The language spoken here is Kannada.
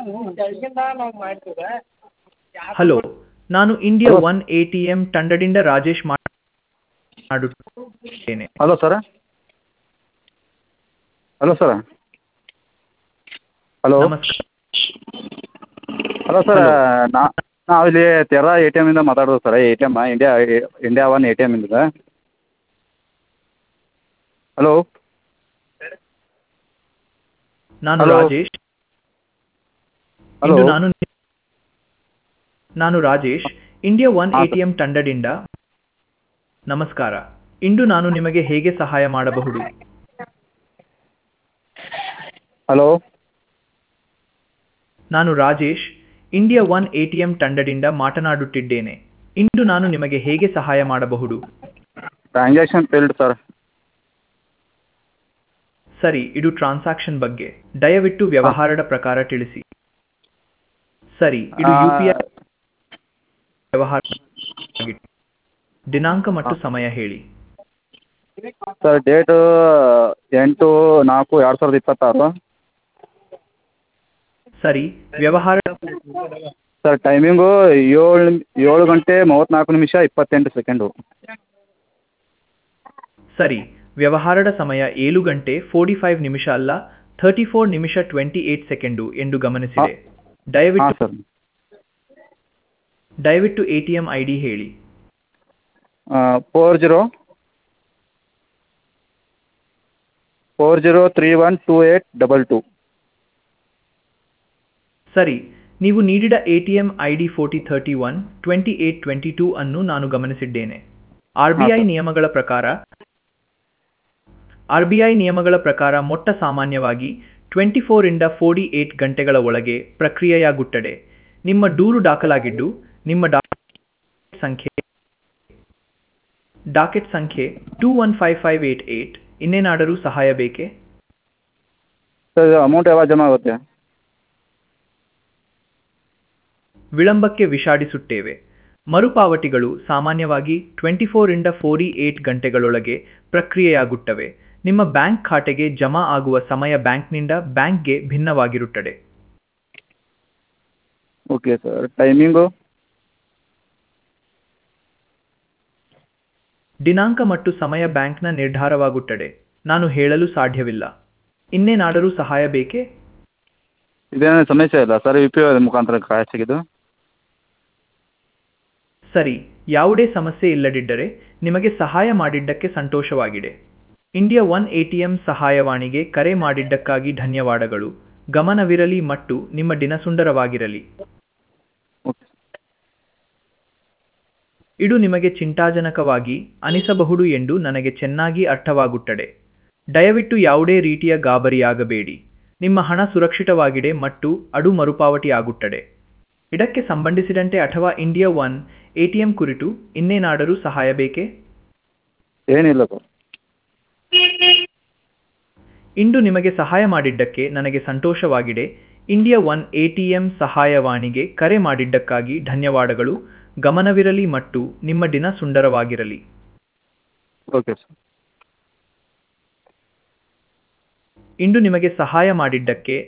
ಹಲೋ ನಾನು India Hello. One A T M ತಂಡದಿಂದ ರಾಜೇಶ್ ಮಾಡುತ್ತೇನೆ hello sir hello sir hello ನಮಸ್ಕಾರ ಹಲೋ ಸರ್ Hello. ನಾ ನಾವು ಇಲ್ಲಿ ತೆರಾ ಎ ಟಿ ಎಮ್ಮಿಂದ ಮಾತಾಡೋದು sir A T M India India one A T ಎಮ್ಮಿಂದ ಹಲೋ ನಾನು Hello. ರಾಜೇಶ್ ಹಲೋ ಇಂದು ನಾನು ನಾನು ರಾಜೇಶ್ ಇಂಡಿಯಾ ಒನ್ ಹಾ, ಎ ಟಿ ಎಂ ತಂಡದಿಂದ ನಮಸ್ಕಾರ ಇಂದು ನಾನು ನಿಮಗೆ ಹೇಗೆ ಸಹಾಯ ಮಾಡಬಹುದು ಹಲೋ ನಾನು Rajesh India one A T M ತಂಡದಿಂದ ಮಾತನಾಡುತ್ತಿದ್ದೇನೆ ಇಂದು ನಾನು ನಿಮಗೆ ಹೇಗೆ ಸಹಾಯ ಮಾಡಬಹುದು ಟ್ರಾನ್ಸಾಕ್ಷನ್ ಫೇಲ್ಡ್ ಸರ್ ಸರಿ ಇದು ಟ್ರಾನ್ಸಾಕ್ಷನ್ ಬಗ್ಗೆ ದಯವಿಟ್ಟು ವ್ಯವಹಾರದ ಪ್ರಕಾರ ತಿಳಿಸಿ ಸರಿ ಇದು ಯು ಪಿ ಐ ವ್ಯವಹಾರ ಆಗಿತ್ತು. ದಿನಾಂಕ ಮತ್ತು ಸಮಯ ಹೇಳಿ ಸರ್ ಡೇಟು ಎಂಟು ನಾಲ್ಕು ಎರಡು ಸಾವಿರದ ಇಪ್ಪತ್ತಾರು ಸರಿ ವ್ಯವಹಾರ ಸರ್ ಟೈಮಿಂಗು ಏಳು ಏಳು ಗಂಟೆ ಮೂವತ್ತ್ನಾಲ್ಕು ನಿಮಿಷ ಇಪ್ಪತ್ತೆಂಟು ಸೆಕೆಂಡು ಸರಿ ವ್ಯವಹಾರದ ಸಮಯ ಏಳು ಗಂಟೆ ಫೋರ್ಟಿ ಫೈವ್ ನಿಮಿಷ ಅಲ್ಲ ಥರ್ಟಿ ಫೋರ್ ನಿಮಿಷ ಟ್ವೆಂಟಿ ಏಟ್ ಸೆಕೆಂಡು ಎಂದು ಗಮನಿಸಿದೆ ಹಾಂ ದಯವಿಟ್ಟು ಸರ್ ದಯವಿಟ್ಟು A T M I D ಹೇಳಿ four zero four zero three one two eight double two ಸರಿ ನೀವು ನೀಡಿದ A T M I D forty thirty one twenty eight twenty two ಅನ್ನು ನಾನು ಗಮನಿಸಿದ್ದೇನೆ ಆರ್ ಬಿ ಐ ಹಾಂ, ಸರ್. ನಿಯಮಗಳ ಪ್ರಕಾರ ಆರ್ ಬಿ ಐ ನಿಯಮಗಳ ಪ್ರಕಾರ ಮೊಟ್ಟ ಸಾಮಾನ್ಯವಾಗಿ ಟ್ವೆಂಟಿ ಫೋರಿಂದ ಫೋರ್ಟಿ ಏಟ್ ಗಂಟೆಗಳ ಒಳಗೆ ಪ್ರಕ್ರಿಯೆಯಾಗುತ್ತದೆ ನಿಮ್ಮ ದೂರು ದಾಖಲಾಗಿದ್ದು ನಿಮ್ಮ ಡಾಕೆಟ್ ಸಂಖ್ಯೆ ಡಾಕೆಟ್ ಸಂಖ್ಯೆ two one five five eight eight ಇನ್ನೇನಾದರೂ ಸಹಾಯ ಬೇಕೇ ಸರ್ ಅಮೌಂಟ್ ಯಾವಾಗ ಜಮಾ ಆಗುತ್ತೆ ವಿಳಂಬಕ್ಕೆ ವಿಷಾಡಿಸುತ್ತೇವೆ ಮರುಪಾವತಿಗಳು ಸಾಮಾನ್ಯವಾಗಿ ಟ್ವೆಂಟಿ ಫೋರಿಂದ ಫೋರ್ಟಿ ಏಟ್ ಗಂಟೆಗಳೊಳಗೆ ಪ್ರಕ್ರಿಯೆಯಾಗುತ್ತವೆ ನಿಮ್ಮ ಬ್ಯಾಂಕ್ ಖಾತೆಗೆ ಜಮಾ ಆಗುವ ಸಮಯ ಬ್ಯಾಂಕ್ನಿಂದ ಬ್ಯಾಂಕ್ಗೆ ಭಿನ್ನವಾಗಿರುತ್ತದೆ ಓಕೆ ಸರ್ ಟೈಮಿಂಗು ದಿನಾಂಕ ಮತ್ತು ಸಮಯ ಬ್ಯಾಂಕ್ನ ನಿರ್ಧಾರವಾಗುತ್ತದೆ ನಾನು ಹೇಳಲು ಸಾಧ್ಯವಿಲ್ಲ ಇನ್ನೇನಾದರೂ ಸಹಾಯ ಬೇಕೇ ಇದೇನು ಸಮಸ್ಯೆ ಇಲ್ಲ ಸರ್ ಯು ಪಿ ಐ ಮುಖಾಂತರ ಕಾಯ್ ಸಿಗಿದ್ದು ಸರಿ ಯಾವುದೇ ಸಮಸ್ಯೆ ಇಲ್ಲದಿದ್ದರೆ ನಿಮಗೆ ಸಹಾಯ ಮಾಡಿದ್ದಕ್ಕೆ ಸಂತೋಷವಾಗಿದೆ India one A T M ಸಹಾಯವಾಣಿಗೆ ಕರೆ ಮಾಡಿದ್ದಕ್ಕಾಗಿ ಧನ್ಯವಾದಗಳು ಗಮನವಿರಲಿ ಮತ್ತು ನಿಮ್ಮ ದಿನ ಸುಂದರವಾಗಿರಲಿ ಓಕೆ ಇದು ನಿಮಗೆ ಚಿಂತಾಜನಕವಾಗಿ ಅನಿಸಬಹುದು ಎಂದು ನನಗೆ ಚೆನ್ನಾಗಿ ಅರ್ಥವಾಗುತ್ತದೆ ದಯವಿಟ್ಟು ಯಾವುದೇ ರೀತಿಯ ಗಾಬರಿಯಾಗಬೇಡಿ ನಿಮ್ಮ ಹಣ ಸುರಕ್ಷಿತವಾಗಿದೆ ಮತ್ತು ಅದು ಮರುಪಾವತಿ ಆಗುತ್ತದೆ ಇದಕ್ಕೆ ಸಂಬಂಧಿಸಿದಂತೆ ಅಥವಾ ಇಂಡಿಯಾ ಒನ್ ಎಟಿಎಂ ಕುರಿತು ಇನ್ನೇನಾದರೂ ಸಹಾಯ ಬೇಕೇ ಏನಿಲ್ಲ ಸರ್ ಇಂದು ನಿಮಗೆ ಸಹಾಯ ಮಾಡಿದ್ದಕ್ಕೆ ನನಗೆ ಸಂತೋಷವಾಗಿದೆ ಇಂಡಿಯಾ ಒನ್ ಎಟಿಎಂ ಸಹಾಯವಾಣಿಗೆ ಕರೆ ಮಾಡಿದ್ದಕ್ಕಾಗಿ ಧನ್ಯವಾದಗಳು ಗಮನವಿರಲಿ ಮತ್ತು ನಿಮ್ಮ ದಿನ ಸುಂದರವಾಗಿರಲಿ ಓಕೆ ಸರ್ ಇಂದು ನಿಮಗೆ ಸಹಾಯ ಮಾಡಿದ್ದಕ್ಕೆ